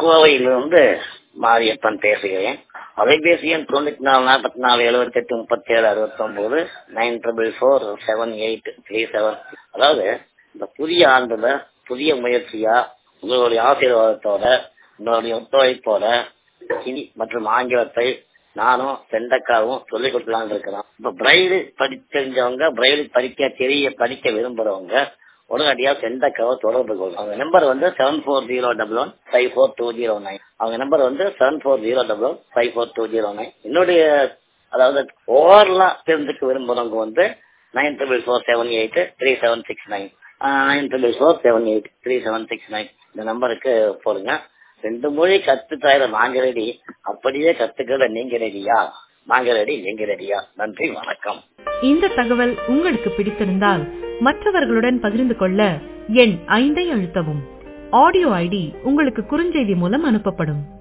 கோவையிலிருந்து மாரியப்பன் பேசுகிறேன் அலைபேசி எண் தொண்ணூத்தி நாலு நாற்பத்தி நாலு எழுபத்தி எட்டு முப்பத்தி ஏழு அறுபத்தி ஒன்பது nine triple four seven eight three seven அதாவது இந்த புதிய ஆண்டுல புதிய முயற்சியா உங்களுடைய ஆசீர்வாதத்தோட உங்களுடைய ஒத்துழைப்போட ஹிந்தி மற்றும் ஆங்கிலத்தை நானும் செண்டக்காவும் சொல்லிக் கொடுக்கலாம்னு இருக்கிறோம் இப்ப பிரைடு படி தெரிஞ்சவங்க பிரைடு படிக்க தெரிய படிக்க விரும்புறவங்க உடனடியா செண்டக்காவை தொடர்பு கொள்ளும் அவங்க நம்பர் வந்து seven four zero double one five four two zero nine அவங்க நம்பர் வந்து seven four zero double one five four two zero nine என்னுடைய அதாவது ஓவரலா தெரிஞ்சுக்க விரும்புறவங்க வந்து nine triple four seven eight three seven six nine nine triple four seven eight three seven six nine இந்த நம்பருக்கு போடுங்க ரெண்டு மொழி கத்து தர நாங்க ரெடி அப்படியே கத்துக்கிற நீங்க ரெடியா நாங்க ரெடி நீங்க ரெடியா நன்றி வணக்கம் இந்த தகவல் உங்களுக்கு பிடித்திருந்தால் மற்றவர்களுடன் பகிர்ந்து கொள்ள எண் ஐந்தை அழுத்தவும் ஆடியோ ஐடி உங்களுக்கு குறுஞ்செய்தி மூலம் அனுப்பப்படும்